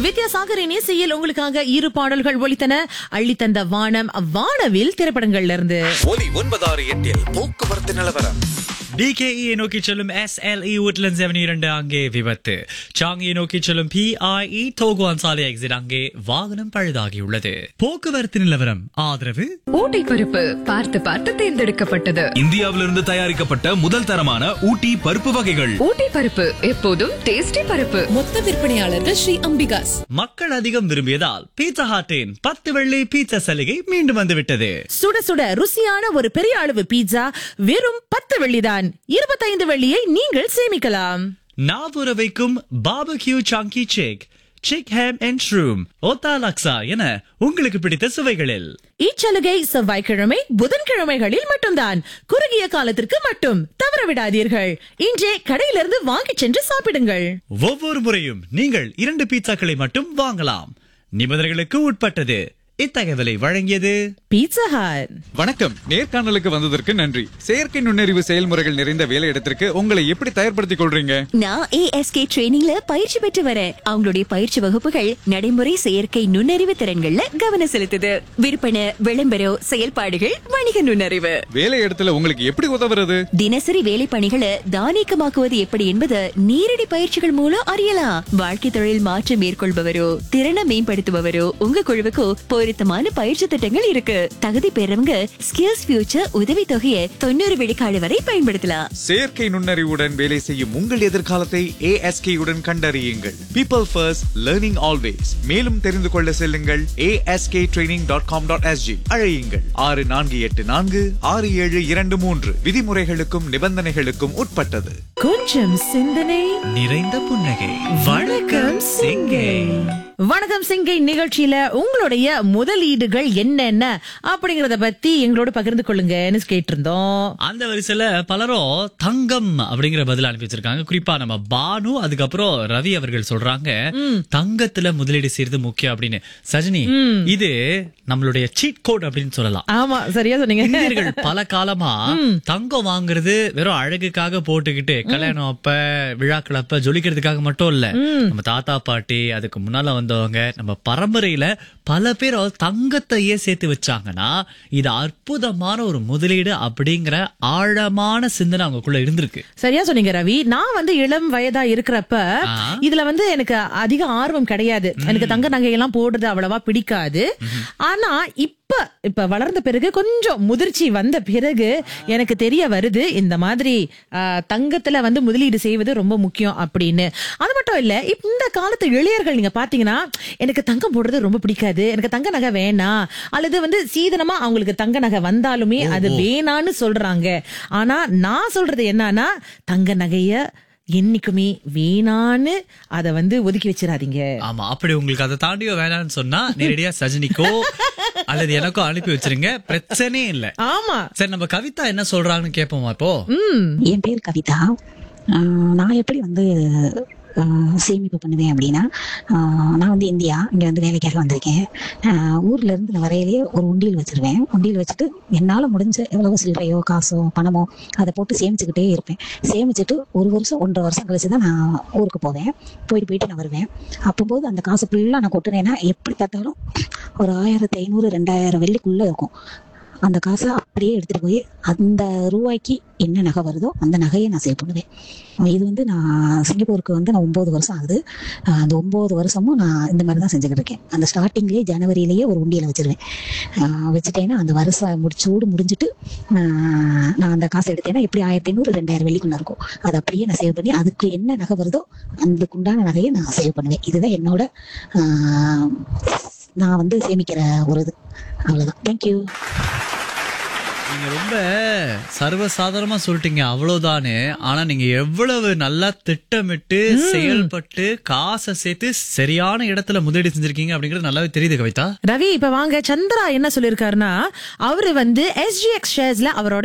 வித்யாசாகரின் இசையில் உங்களுக்காக இரு பாடல்கள் ஒலித்தன அள்ளித்தந்த வானம் வானவில் திரைப்படங்கள்ல இருந்து ஒலி ஒன்பதாறு எட்டில் போக்குவரத்து நிலவரம் டிகேஇ நோக்கி செல்லும் எஸ்எல்இ உட்லண்ட்ஸ் அவென்யூ இரண்டு அங்கே விபத்து சாங்கியை நோக்கி செல்லும் பிஐஇ தோகுவான் சாலை எக்ஸிட் அங்கே வாகனம் பழுதாகியுள்ளது போக்குவரத்து நிலவரம் ஆதரவு ஊட்டி பருப்பு பார்த்து பார்த்து தேர்ந்தெடுக்கப்பட்டது இந்தியாவிலிருந்து தயாரிக்கப்பட்ட முதல் தரமான ஊட்டி பருப்பு வகைகள் ஊட்டி பருப்பு எப்போதும் டேஸ்டி பருப்பு மொத்த விற்பனையாளர்கள் ஸ்ரீ அம்பிகாஸ் மக்கள் அதிகம் விரும்பியதால் பீட்சா ஹாட்டின் பத்து வெள்ளி பீட்சா சலுகை மீண்டும் வந்துவிட்டது சுட சுட ருசியான ஒரு பெரிய அளவு பீட்சா வெறும் பத்து வெள்ளிதான் இருபத்தைந்து வெள்ளியை நீங்கள் சேமிக்கலாம் நாவுற வைக்கும் பாபக்யூ சாங்கி சிக் சிக் ஹேம் அண்ட் ஷ்ரூம் ஓத்தா லக்ஸா என உங்களுக்கு பிடித்த சுவைகளில் இச்சலுகை செவ்வாய்க்கிழமை புதன்கிழமைகளில் மட்டும்தான் குறுகிய காலத்திற்கு மட்டும் தவற விடாதீர்கள் இன்றே கடையிலிருந்து வாங்கிச் சென்று சாப்பிடுங்கள் ஒவ்வொரு முறையும் நீங்கள் இரண்டு பீட்சாக்களை மட்டும் வாங்கலாம் நிபந்தனைகளுக்கு உட்பட்டது இத்தகவலை வழங்கியது பீட்சா ஹட் வணக்கம் நேர்காணலுக்கு வந்ததற்கு நன்றி செயற்கை நுண்ணறிவு செயல்முறைகள் நிறைந்த வேலையிடத்திற்கு உங்களை எப்படி தயார்படுத்திக் கொள்றீங்க நான் ஏஎஸ்கே ட்ரெயினிங்ல பயிற்சி பெற்று வரேன் அவங்களுடைய பயிற்சி வகுப்புகள் நடைமுறை செயற்கை நுண்ணறிவு திறன்கள்ல கவனம் செலுத்துது விற்பனை விளம்பரம் செயல்பாடுகள் வணிக நுண்ணறிவு வேலையிடத்துல உங்களுக்கு எப்படி உதவுறது தினசரி வேலை பணிகளை தானியக்கமாக்குவது எப்படி என்பது நேரடி பயிற்சிகள் மூலம் அறியலாம் வாழ்க்கை தொழில் மாற்றம் மேற்கொள்பவரோ திறனை மேம்படுத்துபவரோ உங்க குழுவுக்கு பொருத்தமான பயிற்சி திட்டங்கள் இருக்கு தகுதி பெறவங்க ஸ்கில்ஸ் ஃபியூச்சர் உதவி தொகையை தொண்ணூறு விழுக்காடு வரை பயன்படுத்தலாம் செயற்கை நுண்ணறிவுடன் வேலை செய்யும் உங்கள் எதிர்காலத்தை ASK உடன் கண்டறியுங்கள் பீப்பிள் ஃபர்ஸ்ட் லேர்னிங் ஆல்வேஸ் மேலும் தெரிந்து கொள்ள செல்லுங்கள் ASK training dot com dot SG அழையுங்கள் ஆறு நான்கு எட்டு நான்கு ஆறு ஏழு இரண்டு மூன்று விதிமுறைகளுக்கும் நிபந்தனைகளுக்கும் உட்பட்டது கொஞ்சம் சிந்தனை நிறைந்த புன்னகை வணக்கம் சிங்கை வணக்கம் சிங்கை நிகழ்ச்சியில உங்களுடைய முதலீடுகள் என்னென்ன அப்படிங்கறத பத்தி எங்களோட பகிர்ந்து கொள்ளுங்கன்னு கேட்டிருந்தோம் அந்த வரிசையில பலரும் தங்கம் அப்படிங்கிற பதில் அனுப்பி வச்சிருக்காங்க குறிப்பா நம்ம பானு அதுக்கப்புறம் ரவி அவர்கள் சொல்றாங்க தங்கத்துல முதலீடு செய்யறது முக்கியம் அப்படின்னு சஜினி இது நம்மளுடைய சீட் கோட் அப்படின்னு சொல்லலாம் ஆமா சரியா சொன்னீங்க இந்தியர்கள் பல காலமா தங்கம் வாங்குறது வெறும் அழகுக்காக போட்டுக்கிட்டு கல்யாணம் அப்ப விழாக்கள் அப்ப ஜொலிக்கிறதுக்காக மட்டும் இல்ல நம்ம தாத்தா பாட்டி அதுக்கு முன்னால வந்தவங்க நம்ம பரம்பரையில பல பேர் தங்கத்தையே சேர்த்து வச்சாங்கன்னா இது அற்புதமான ஒரு முதலீடு அப்படிங்கிற ஆழமான சிந்தனை அவங்களுக்குள்ள இருந்திருக்கு சரியா சொன்னீங்க ரவி நான் வந்து இளம் வயதா இருக்கிறப்ப ஆ. இதுல வந்து எனக்கு அதிக ஆர்வம் கிடையாது எனக்கு தங்க நகையெல்லாம் போடுறது அவ்வளவா பிடிக்காது ஆனா இப்ப இப்ப வளர்ந்த பிறகு கொஞ்சம் முதிர்ச்சி வந்த பிறகு எனக்கு தெரிய வருது இந்த மாதிரி ஆ, தங்கத்துல வந்து முதலீடு செய்வது ரொம்ப முக்கியம் அப்படின்னு அது மட்டும் இல்ல இப்ப இந்த காலத்து இளையர்கள் நீங்க பாத்தீங்கன்னா எனக்கு தங்கம் போடுறது ரொம்ப பிடிக்காது எனக்கு தங்க நகை வேணாம் அல்லது வந்து சீதனமா அவங்களுக்கு தங்க நகை வந்தாலுமே அது வேணான்னு சொல்றாங்க ஆனா நான் சொல்றது என்னன்னா தங்க நகைய என்னைக்குமே வேணான்னு அத வந்து ஒதுக்கி வச்சிடாதீங்க ஆமா அப்படி உங்களுக்கு அதை தாண்டியோ வேணாம்னு சொன்னா நேரடியா சஜினிக்கோ அல்லது எனக்கோ அனுப்பி வச்சிருங்க பிரச்சனையே இல்ல ஆமா சரி நம்ம கவிதா என்ன சொல்றாங்கன்னு கேட்போமா இப்போ என் பேர் கவிதா ஆஹ் நான் எப்படி வந்து ஆஹ் சேமிப்பு பண்ணுவேன் அப்படின்னா ஆஹ் நான் வந்து இந்தியா இங்கே வந்து வேலைக்காக வந்திருக்கேன் ஆஹ் ஊர்ல இருந்து நான் வரையிலேயே ஒரு உண்டியல் வச்சிருவேன் உண்டியல் வச்சுட்டு என்னால் முடிஞ்ச எவ்வளவு சில்லறையோ காசோ பணமோ அதை போட்டு சேமிச்சுக்கிட்டே இருப்பேன் சேமிச்சுட்டு ஒரு வருஷம் ஒன்றரை வருஷம் கழிச்சு தான் நான் ஊருக்கு போவேன் போயிட்டு போயிட்டு நான் வருவேன் அப்போது அந்த காசு ஃபுல்லாக நான் கொட்டுனேன்னா எப்படி பார்த்தாலும் ஒரு ஆயிரத்தி ஐநூறு ரெண்டாயிரம் வெள்ளிக்குள்ளே இருக்கும் அந்த காசை அப்படியே எடுத்துட்டு போய் அந்த ரூபாய்க்கு என்ன நகை வருதோ அந்த நகையை நான் சேவ் பண்ணுவேன் இது வந்து நான் சிங்கப்பூருக்கு வந்து நான் ஒம்பது வருஷம் ஆகுது ஆஹ் அந்த ஒம்பது வருஷமும் நான் இந்த மாதிரி தான் செஞ்சுக்கிட்டு இருக்கேன் அந்த ஸ்டார்டிங்லேயே ஜனவரியிலேயே ஒரு உண்டியலை வச்சிருவேன் ஆஹ் வச்சுட்டேன்னா அந்த வருஷம் முடிச்சோடு முடிஞ்சிட்டு ஆஹ் நான் அந்த காசை எடுத்தேன்னா எப்படி ஆயிரத்தி ஐநூறு ரெண்டாயிரம் வெள்ளிக்குள்ள இருக்கும் அதை அப்படியே நான் சேவ் பண்ணி அதுக்கு என்ன நகை வருதோ அதுக்குண்டான நகையை நான் சேவ் பண்ணுவேன் இதுதான் என்னோட ஆஹ் நான் வந்து சேமிக்கிற ஒரு இது அவ்வளோதான் தேங்க்யூ நீங்க ரொம்ப சர்வசாதாரணமா சொல்லிட்டீங்க அவ்வளவுதானே ஆனா நீங்க எவ்வளவு நல்லா திட்டமிட்டு செயல்பட்டு காசை சேர்த்து சரியான இடத்துல முதலீடு செஞ்சிருக்கீங்க அப்படிங்கிறது நல்லாவே தெரியுது கவிதா ரவி இப்ப வாங்க சந்திரா என்ன சொல்லிருக்காருன்னா அவரு வந்து எஸ்ஜிஎக்ஸ் ஷேர்ஸ்ல அவரோட